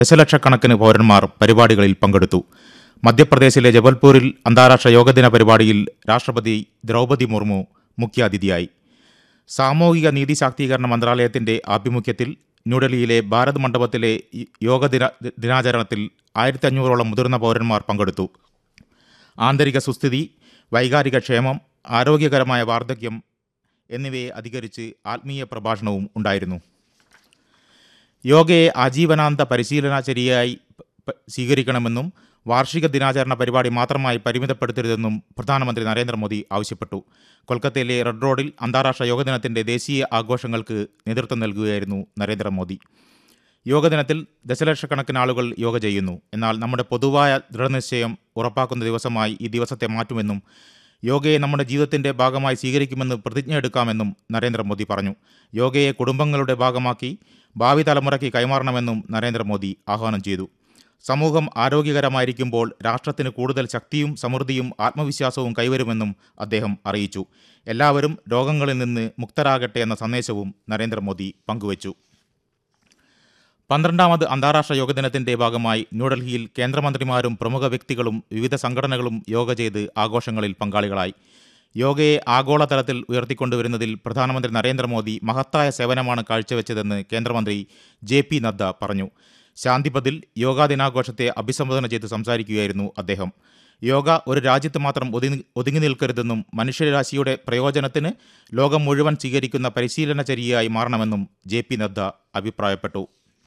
ദശലക്ഷക്കണക്കിന് പൗരന്മാർ പരിപാടികളിൽ പങ്കെടുത്തു മധ്യപ്രദേശിലെ ജബൽപൂരിൽ അന്താരാഷ്ട്ര യോഗദിന പരിപാടിയിൽ രാഷ്ട്രപതി ദ്രൗപദി മുർമു മുഖ്യാതിഥിയായി സാമൂഹിക നീതി ശാക്തീകരണ മന്ത്രാലയത്തിന്റെ ആഭിമുഖ്യത്തിൽ ന്യൂഡൽഹിയിലെ ഭാരത് മണ്ഡപത്തിലെ ഈ യോഗദിന ദിനാചരണത്തിൽ ആയിരത്തി അഞ്ഞൂറോളം മുതിർന്ന പൗരന്മാർ പങ്കെടുത്തു ആന്തരിക സുസ്ഥിതി വൈകാരിക ക്ഷേമം ആരോഗ്യകരമായ വാർദ്ധക്യം എന്നിവയെ അധികരിച്ച് ആത്മീയ പ്രഭാഷണവും ഉണ്ടായിരുന്നു യോഗയെ ആജീവനാന്ത പരിശീലനചര്യയായി പ- പ- സ്വീകരിക്കണമെന്നും വാർഷിക ദിനാചരണ പരിപാടി മാത്രമായി പരിമിതപ്പെടുത്തരുതെന്നും പ്രധാനമന്ത്രി നരേന്ദ്രമോദി ആവശ്യപ്പെട്ടു കൊൽക്കത്തയിലെ റെഡ് റോഡിൽ അന്താരാഷ്ട്ര യോഗദിനത്തിന്റെ ദേശീയ ആഘോഷങ്ങൾക്ക് നേതൃത്വം നൽകുകയായിരുന്നു നരേന്ദ്രമോദി യോഗദിനത്തിൽ ദശലക്ഷക്കണക്കിന് ആളുകൾ യോഗ ചെയ്യുന്നു എന്നാൽ നമ്മുടെ പൊതുവായ ദൃഢനിശ്ചയം ഉറപ്പാക്കുന്ന ദിവസമായി ഈ ദിവസത്തെ മാറ്റുമെന്നും യോഗയെ നമ്മുടെ ജീവിതത്തിന്റെ ഭാഗമായി സ്വീകരിക്കുമെന്ന് പ്രതിജ്ഞ എടുക്കാമെന്നും നരേന്ദ്രമോദി പറഞ്ഞു യോഗയെ കുടുംബങ്ങളുടെ ഭാഗമാക്കി ഭാവി തലമുറയ്ക്ക് കൈമാറണമെന്നും നരേന്ദ്രമോദി ആഹ്വാനം ചെയ്തു സമൂഹം ആരോഗ്യകരമായിരിക്കുമ്പോൾ രാഷ്ട്രത്തിന് കൂടുതൽ ശക്തിയും സമൃദ്ധിയും ആത്മവിശ്വാസവും കൈവരുമെന്നും അദ്ദേഹം അറിയിച്ചു എല്ലാവരും രോഗങ്ങളിൽ നിന്ന് മുക്തരാകട്ടെ എന്ന സന്ദേശവും നരേന്ദ്രമോദി പങ്കുവച്ചു പന്ത്രണ്ടാമത് അന്താരാഷ്ട്ര യോഗ ദിനത്തിന്റെ ഭാഗമായി ന്യൂഡൽഹിയിൽ കേന്ദ്രമന്ത്രിമാരും പ്രമുഖ വ്യക്തികളും വിവിധ സംഘടനകളും യോഗ ചെയ്ത് ആഘോഷങ്ങളിൽ പങ്കാളികളായി യോഗയെ ആഗോളതലത്തിൽ ഉയർത്തിക്കൊണ്ടുവരുന്നതിൽ പ്രധാനമന്ത്രി നരേന്ദ്രമോദി മഹത്തായ സേവനമാണ് കാഴ്ചവെച്ചതെന്ന് കേന്ദ്രമന്ത്രി ജെ പി നദ്ദ പറഞ്ഞു ശാന്തിപതിൽ യോഗാ ദിനാഘോഷത്തെ അഭിസംബോധന ചെയ്ത് സംസാരിക്കുകയായിരുന്നു അദ്ദേഹം യോഗ ഒരു രാജ്യത്ത് മാത്രം ഒതുങ്ങി ഒതുങ്ങി നിൽക്കരുതെന്നും മനുഷ്യരാശിയുടെ പ്രയോജനത്തിന് ലോകം മുഴുവൻ സ്വീകരിക്കുന്ന പരിശീലനചര്യയായി മാറണമെന്നും ജെ പി നദ്ദ അഭിപ്രായപ്പെട്ടു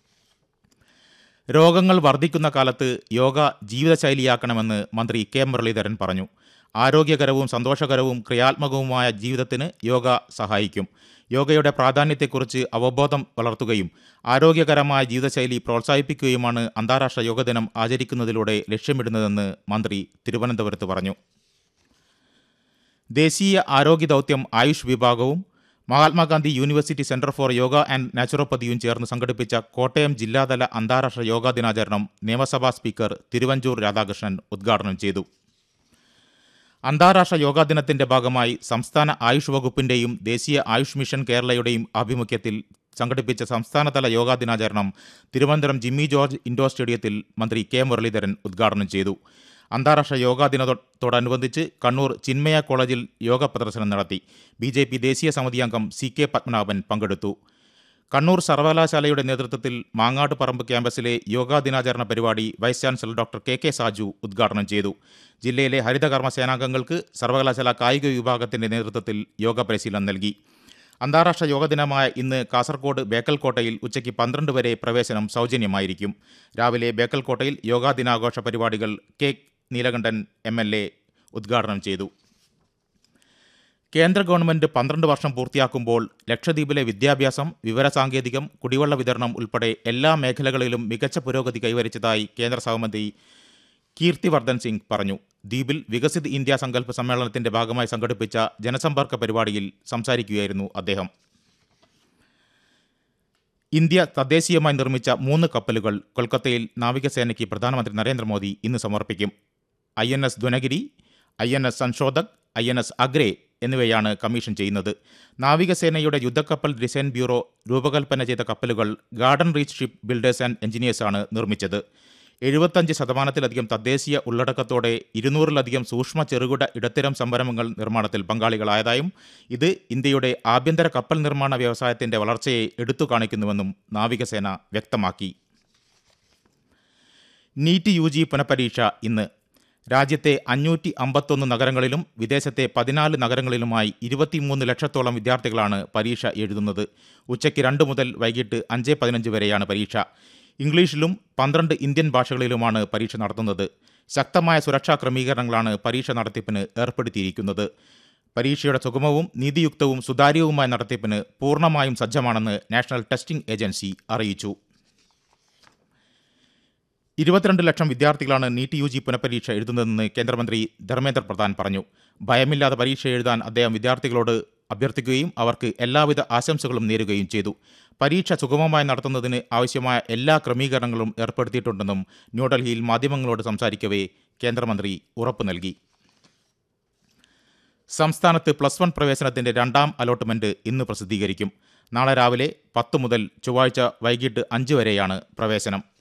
രോഗങ്ങൾ വർദ്ധിക്കുന്ന കാലത്ത് യോഗ ജീവിതശൈലിയാക്കണമെന്ന് മന്ത്രി കെ മുരളീധരൻ പറഞ്ഞു ആരോഗ്യകരവും സന്തോഷകരവും ക്രിയാത്മകവുമായ ജീവിതത്തിന് യോഗ സഹായിക്കും യോഗയുടെ പ്രാധാന്യത്തെക്കുറിച്ച് അവബോധം വളർത്തുകയും ആരോഗ്യകരമായ ജീവിതശൈലി പ്രോത്സാഹിപ്പിക്കുകയുമാണ് അന്താരാഷ്ട്ര യോഗ ദിനം ആചരിക്കുന്നതിലൂടെ ലക്ഷ്യമിടുന്നതെന്ന് മന്ത്രി തിരുവനന്തപുരത്ത് പറഞ്ഞു ദേശീയ ആരോഗ്യ ദൗത്യം ആയുഷ് വിഭാഗവും Mahatma Gandhi university centre for yoga and നാച്ചുറോപ്പതിയും ചേർന്ന് സംഘടിപ്പിച്ച കോട്ടയം ജില്ലാതല അന്താരാഷ്ട്ര യോഗാ ദിനാചരണം നിയമസഭാ സ്പീക്കർ തിരുവഞ്ചൂർ രാധാകൃഷ്ണൻ ഉദ്ഘാടനം ചെയ്തു അന്താരാഷ്ട്ര യോഗാ ദിനത്തിന്റെ ഭാഗമായി സംസ്ഥാന ആയുഷ് വകുപ്പിന്റെയും ദേശീയ ആയുഷ് മിഷൻ കേരളയുടെയും ആഭിമുഖ്യത്തിൽ സംഘടിപ്പിച്ച സംസ്ഥാനതല യോഗാ ദിനാചരണം തിരുവനന്തപുരം ജിമ്മി ജോർജ് ഇൻഡോർ സ്റ്റേഡിയത്തിൽ മന്ത്രി കെ മുരളീധരൻ ഉദ്ഘാടനം ചെയ്തു അന്താരാഷ്ട്ര യോഗാ ദിനത്തോടനുബന്ധിച്ച് കണ്ണൂർ ചിന്മയ കോളേജിൽ യോഗ പ്രദർശനം നടത്തി ബി ജെ പി ദേശീയ സമിതി അംഗം സി കെ പത്മനാഭൻ പങ്കെടുത്തു കണ്ണൂർ സർവകലാശാലയുടെ നേതൃത്വത്തിൽ മാങ്ങാട് പറമ്പ് ക്യാമ്പസിലെ യോഗാ ദിനാചരണ പരിപാടി vice chancellor doctor K K Saju ഉദ്ഘാടനം ചെയ്തു ജില്ലയിലെ ഹരിതകർമ്മ സേനാംഗങ്ങൾക്ക് സർവകലാശാല കായിക വിഭാഗത്തിന്റെ നേതൃത്വത്തിൽ യോഗ പരിശീലനം നൽകി അന്താരാഷ്ട്ര യോഗ ദിനമായ ഇന്ന് കാസർഗോഡ് ബേക്കൽ കോട്ടയിൽ ഉച്ചയ്ക്ക് പന്ത്രണ്ട് വരെ പ്രവേശനം സൗജന്യമായിരിക്കും രാവിലെ ബേക്കൽ കോട്ടയിൽ യോഗാ ദിനാഘോഷ പരിപാടികൾ K Neelakandan M L A ഉദ്ഘാടനം ചെയ്തു കേന്ദ്ര ഗവൺമെന്റ് പന്ത്രണ്ട് വർഷം പൂർത്തിയാക്കുമ്പോൾ ലക്ഷദ്വീപിലെ വിദ്യാഭ്യാസം വിവരസാങ്കേതികം കുടിവെള്ള വിതരണം ഉൾപ്പെടെ എല്ലാ മേഖലകളിലും മികച്ച പുരോഗതി കൈവരിച്ചതായി കേന്ദ്ര സഹമന്ത്രി കീർത്തിവർദ്ധൻ സിംഗ് പറഞ്ഞു ദ്വീപിൽ വികസിത് ഇന്ത്യ സങ്കല്പ സമ്മേളനത്തിന്റെ ഭാഗമായി സംഘടിപ്പിച്ച ജനസമ്പർക്ക പരിപാടിയിൽ സംസാരിക്കുകയായിരുന്നു അദ്ദേഹം ഇന്ത്യ തദ്ദേശീയമായി നിർമ്മിച്ച മൂന്ന് കപ്പലുകൾ കൊൽക്കത്തയിൽ നാവികസേനയ്ക്ക് പ്രധാനമന്ത്രി നരേന്ദ്രമോദി ഇന്ന് സമർപ്പിക്കും I N S Dunagiri I N S Sanshodhak I N S Agray എന്നിവയാണ് കമ്മീഷൻ ചെയ്യുന്നത് നാവികസേനയുടെ യുദ്ധക്കപ്പൽ ഡിസൈൻ ബ്യൂറോ രൂപകൽപ്പന ചെയ്ത കപ്പലുകൾ garden reach ship builders and എഞ്ചിനീയേഴ്സാണ് നിർമ്മിച്ചത് എഴുപത്തഞ്ച് ശതമാനത്തിലധികം തദ്ദേശീയ ഉള്ളടക്കത്തോടെ ഇരുന്നൂറിലധികം സൂക്ഷ്മ ചെറുകിട ഇടത്തരം സംരംഭങ്ങൾ നിർമ്മാണത്തിൽ പങ്കാളികളായതായും ഇത് ഇന്ത്യയുടെ ആഭ്യന്തര കപ്പൽ നിർമ്മാണ വ്യവസായത്തിന്റെ വളർച്ചയെ എടുത്തു കാണിക്കുന്നുവെന്നും നാവികസേന വ്യക്തമാക്കി നീറ്റ് യു ജി പുനഃപരീക്ഷ ഇന്ന് രാജ്യത്തെ അഞ്ഞൂറ്റി അമ്പത്തൊന്ന് നഗരങ്ങളിലും വിദേശത്തെ പതിനാല് നഗരങ്ങളിലുമായി ഇരുപത്തിമൂന്ന് ലക്ഷത്തോളം വിദ്യാർത്ഥികളാണ് പരീക്ഷ എഴുതുന്നത് ഉച്ചയ്ക്ക് രണ്ട് മുതൽ വൈകിട്ട് അഞ്ച് പതിനഞ്ച് വരെയാണ് പരീക്ഷ ഇംഗ്ലീഷിലും പന്ത്രണ്ട് ഇന്ത്യൻ ഭാഷകളിലുമാണ് പരീക്ഷ നടത്തുന്നത് ശക്തമായ സുരക്ഷാ ക്രമീകരണങ്ങളാണ് പരീക്ഷ നടത്തിപ്പിന് ഏർപ്പെടുത്തിയിരിക്കുന്നത് പരീക്ഷയുടെ സുഗമവും നീതിയുക്തവും സുതാര്യവുമായ നടത്തിപ്പിന് പൂർണ്ണമായും സജ്ജമാണെന്ന് നാഷണൽ ടെസ്റ്റിംഗ് ഏജൻസി അറിയിച്ചു ഇരുപത്തിരണ്ട് ലക്ഷം വിദ്യാർത്ഥികളാണ് നീറ്റ് യു ജി പുനഃപരീക്ഷ എഴുതുന്നതെന്ന് കേന്ദ്രമന്ത്രി ധർമ്മേന്ദ്ര പ്രധാൻ പറഞ്ഞു ഭയമില്ലാതെ പരീക്ഷ എഴുതാൻ അദ്ദേഹം വിദ്യാർത്ഥികളോട് അഭ്യർത്ഥിക്കുകയും അവർക്ക് എല്ലാവിധ ആശംസകളും നേരുകയും ചെയ്തു പരീക്ഷ സുഗമമായി നടത്തുന്നതിന് ആവശ്യമായ എല്ലാ ക്രമീകരണങ്ങളും ഏർപ്പെടുത്തിയിട്ടുണ്ടെന്നും ന്യൂഡൽഹിയിൽ മാധ്യമങ്ങളോട് സംസാരിക്കവേ കേന്ദ്രമന്ത്രി ഉറപ്പു നൽകി സംസ്ഥാനത്ത് പ്ലസ് വൺ പ്രവേശനത്തിന്റെ രണ്ടാം അലോട്ട്മെന്റ് ഇന്ന് പ്രസിദ്ധീകരിക്കും നാളെ രാവിലെ പത്ത് മുതൽ ചൊവ്വാഴ്ച വൈകിട്ട് അഞ്ച് വരെയാണ് പ്രവേശനം